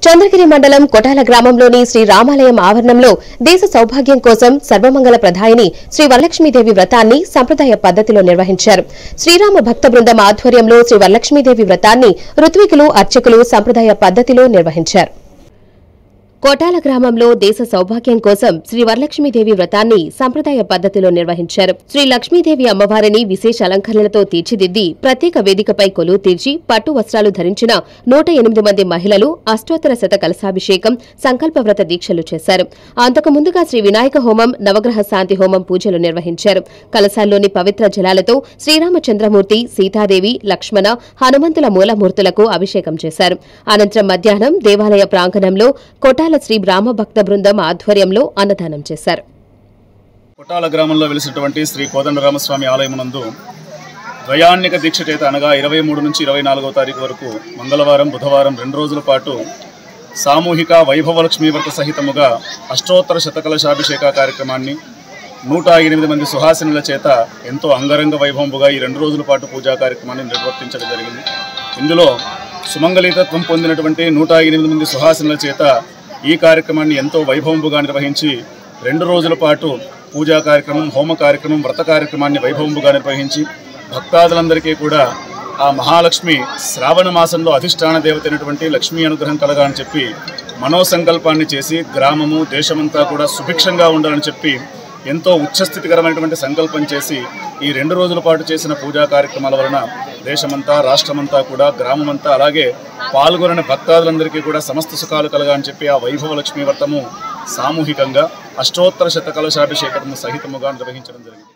చంద్రగిరి మండలం కొటాల గ్రామంలోని శ్రీ రామాలయం ఆవరణంలో దేశ సౌభాగ్యం కోసం సర్వమంగళ ప్రధాయిని శ్రీ వరలక్ష్మీదేవి వ్రతాన్ని సంప్రదాయ పద్దతిలో నిర్వహించారు శ్రీరామ భక్త బృందం ఆధ్వర్యంలో శ్రీ వరలక్ష్మీదేవి వ్రతాన్ని ఋత్వికులు అర్చకులు సంప్రదాయ పద్దతిలో నిర్వహించారు కోటాల గ్రామంలో దేశ సౌభాగ్యం కోసం శ్రీ వరలక్ష్మీదేవి వ్రతాన్ని సంప్రదాయ పద్దతిలో నిర్వహించారు శ్రీ లక్ష్మీదేవి అమ్మవారిని విశేష అలంకరణలతో తీర్చిదిద్ది ప్రత్యేక వేదికపై కొలువు తీర్చి పట్టు వస్త్రాలు ధరించిన నూట ఎనిమిది మంది మహిళలు అష్టోత్తర శత కలశాభిషేకం సంకల్ప వ్రత దీక్షలు చేశారు అంతకు ముందుగా శ్రీ వినాయక హోమం నవగ్రహ శాంతి హోమం పూజలు నిర్వహించారు కలశాల్లోని పవిత్ర జలాలతో శ్రీరామచంద్రమూర్తి సీతాదేవి లక్ష్మణ హనుమంతుల మూలమూర్తులకు అభిషేకం చేశారు అనంతరం మధ్యాహ్నం దేవాలయ ప్రాంగణంలో కొటాల శ్రీ బ్రాహ్మభక్త బృందం ఆధ్వర్యంలో అన్నదానం చేశారు కొట్టాల గ్రామంలో వెలిసినటువంటి శ్రీ కోదండరామస్వామి ఆలయమునందు ద్వయాన్నిక దీక్ష చేత అనగా ఇరవై మూడు నుంచి ఇరవై నాలుగో తారీఖు వరకు మంగళవారం బుధవారం రెండు రోజుల పాటు సామూహిక వైభవలక్ష్మీ వ్రత సహితముగా అష్టోత్తర శతకలశాభిషేక కార్యక్రమాన్ని నూట ఎనిమిది మంది సుహాసినుల చేత ఎంతో అంగరంగ వైభవంగా ఈ రెండు రోజుల పాటు పూజా కార్యక్రమాన్ని నిర్వర్తించడం జరిగింది ఇందులో సుమంగళీతత్వం పొందినటువంటి నూట ఎనిమిది మంది సుహాసినుల చేత ఈ కార్యక్రమాన్ని ఎంతో వైభవంగా నిర్వహించి రెండు రోజుల పాటు పూజా కార్యక్రమం హోమ కార్యక్రమం వ్రత కార్యక్రమాన్ని వైభవంగా నిర్వహించి భక్తాదులందరికీ కూడా ఆ మహాలక్ష్మి శ్రావణ మాసంలో అధిష్టాన దేవత అయినటువంటి లక్ష్మీ అనుగ్రహం కలగా అని చెప్పి మనోసంకల్పాన్ని చేసి గ్రామము దేశమంతా కూడా సుభిక్షంగా ఉండాలని చెప్పి ఎంతో ఉచ్చస్థితికరమైనటువంటి సంకల్పం చేసి ఈ రెండు రోజుల పాటు చేసిన పూజా కార్యక్రమాల వలన దేశమంతా రాష్ట్రమంతా కూడా గ్రామమంతా అలాగే పాల్గొనని భక్తాదులందరికీ కూడా సమస్త సుఖాలు కలగా అని చెప్పి ఆ వైభవ లక్ష్మీ వ్రతము సామూహికంగా అష్టోత్తర శత కలశాభిషేకము సహితముగా నిర్వహించడం జరిగింది